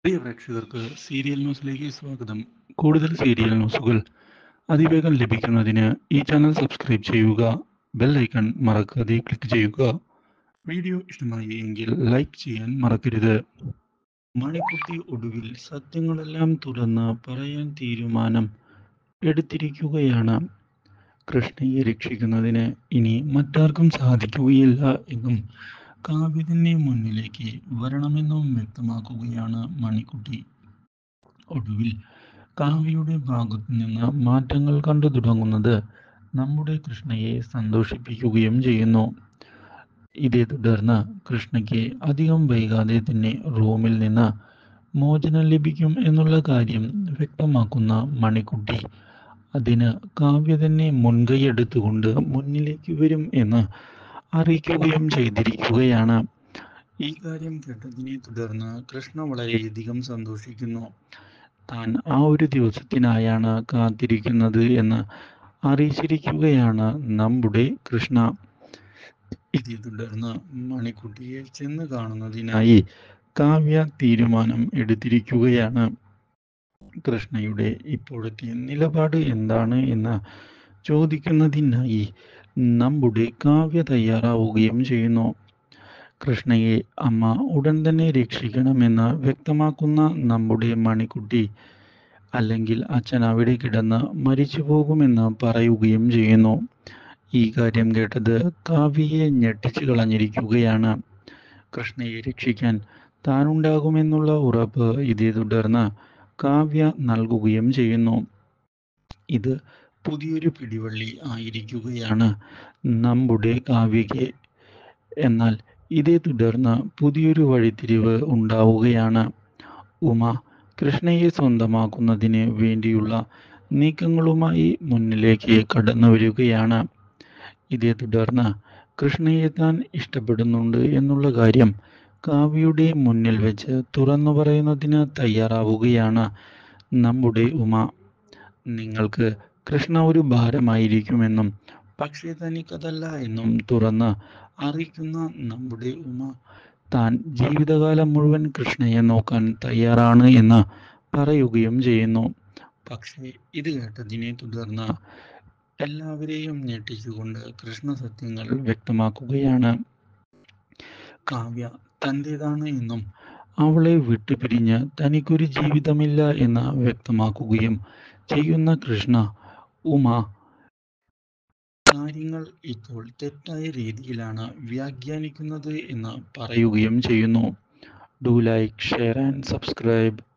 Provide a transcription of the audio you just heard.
പ്രിയ പ്രേക്ഷകർക്ക് സീരിയൽ ന്യൂസിലേക്ക് സ്വാഗതം കൂടുതൽ സീരിയൽ ന്യൂസുകൾ അതിവേഗം ലഭിക്കുന്നതിന് ഈ ചാനൽ സബ്സ്ക്രൈബ് ചെയ്യുക ബെൽ ഐക്കൺ മറക്കാതെ ക്ലിക്ക് ചെയ്യുക വീഡിയോ ഇഷ്ടമായി എങ്കിൽ ലൈക്ക് ചെയ്യാൻ മറക്കരുത് മണിക്കുട്ടി ഒടുവിൽ സത്യങ്ങളെല്ലാം തുറന്ന് പറയാൻ തീരുമാനം എടുത്തിരിക്കുകയാണ് കൃഷ്ണയെ രക്ഷിക്കുന്നതിന് ഇനി മറ്റാർക്കും സാധിക്കുകയില്ല എന്നും കാവ്യത്തിൻ്റെ മുന്നിലേക്ക് വരണമെന്നും വ്യക്തമാക്കുകയാണ് മണിക്കുട്ടി ഒടുവിൽ കാവ്യയുടെ ഭാഗത്തു നിന്ന് മാറ്റങ്ങൾ കണ്ടു തുടങ്ങുന്നത് നമ്മുടെ കൃഷ്ണയെ സന്തോഷിപ്പിക്കുകയും ചെയ്യുന്നു ഇതേ തുടർന്ന് കൃഷ്ണയ്ക്ക് അധികം വൈകാതെ തന്നെ റൂമിൽ നിന്ന് മോചനം ലഭിക്കും എന്നുള്ള കാര്യം വ്യക്തമാക്കുന്ന മണിക്കുട്ടി അതിന് കാവ്യ തന്നെ മുൻകൈയെടുത്തുകൊണ്ട് മുന്നിലേക്ക് വരും എന്ന് അറിയിക്കുകയും ചെയ്തിരിക്കുകയാണ് ഈ കാര്യം കേട്ടതിനെ തുടർന്ന് കൃഷ്ണ വളരെയധികം സന്തോഷിക്കുന്നു താൻ ആ ഒരു ദിവസത്തിനായാണ് കാത്തിരിക്കുന്നത് എന്ന് അറിയിച്ചിരിക്കുകയാണ് നമ്മുടെ കൃഷ്ണ ഇതേ തുടർന്ന് മണിക്കുട്ടിയെ ചെന്ന് കാണുന്നതിനായി കാവ്യ തീരുമാനം എടുത്തിരിക്കുകയാണ് കൃഷ്ണയുടെ ഇപ്പോഴത്തെ നിലപാട് എന്താണ് എന്ന് ചോദിക്കുന്നതിനായി നമ്മുടെ കാവ്യ തയ്യാറാവുകയും ചെയ്യുന്നു കൃഷ്ണയെ അമ്മ ഉടൻ തന്നെ രക്ഷിക്കണമെന്ന് വ്യക്തമാക്കുന്ന നമ്മുടെ മണിക്കുട്ടി അല്ലെങ്കിൽ അച്ഛൻ അവിടെ കിടന്ന് മരിച്ചു പോകുമെന്ന് പറയുകയും ചെയ്യുന്നു ഈ കാര്യം കേട്ടത് കാവ്യയെ ഞെട്ടിച്ചു കളഞ്ഞിരിക്കുകയാണ് കൃഷ്ണയെ രക്ഷിക്കാൻ താനുണ്ടാകുമെന്നുള്ള ഉറപ്പ് ഇതേ തുടർന്ന് കാവ്യ നൽകുകയും ചെയ്യുന്നു ഇത് പുതിയൊരു പിടിവള്ളി ആയിരിക്കുകയാണ് നമ്മുടെ കാവ്യയ്ക്ക് എന്നാൽ ഇതേ തുടർന്ന് പുതിയൊരു വഴിത്തിരിവ് ഉണ്ടാവുകയാണ് ഉമ കൃഷ്ണയെ സ്വന്തമാക്കുന്നതിന് വേണ്ടിയുള്ള നീക്കങ്ങളുമായി മുന്നിലേക്ക് കടന്നു വരികയാണ് ഇതേ തുടർന്ന് കൃഷ്ണയെ താൻ ഇഷ്ടപ്പെടുന്നുണ്ട് എന്നുള്ള കാര്യം കാവ്യയുടെ മുന്നിൽ വെച്ച് തുറന്നു പറയുന്നതിന് തയ്യാറാവുകയാണ് നമ്മുടെ ഉമ നിങ്ങൾക്ക് കൃഷ്ണ ഒരു ഭാരമായിരിക്കുമെന്നും പക്ഷേ തനിക്കതല്ല എന്നും തുറന്ന് അറിയിക്കുന്ന നമ്മുടെ ഉമ താൻ ജീവിതകാലം മുഴുവൻ കൃഷ്ണയെ നോക്കാൻ തയ്യാറാണ് എന്ന് പറയുകയും ചെയ്യുന്നു പക്ഷേ ഇത് കേട്ടതിനെ തുടർന്ന് എല്ലാവരെയും ഞെട്ടിച്ചുകൊണ്ട് കൃഷ്ണ സത്യങ്ങൾ വ്യക്തമാക്കുകയാണ് കാവ്യ തൻ്റെതാണ് എന്നും അവളെ വിട്ടുപിരിഞ്ഞ് തനിക്കൊരു ജീവിതമില്ല എന്ന് വ്യക്തമാക്കുകയും ചെയ്യുന്ന കൃഷ്ണ ഉമ കാര്യങ്ങൾ ഇപ്പോൾ തെറ്റായ രീതിയിലാണ് വ്യാഖ്യാനിക്കുന്നത് എന്ന് പറയുകയും ചെയ്യുന്നു do like share and subscribe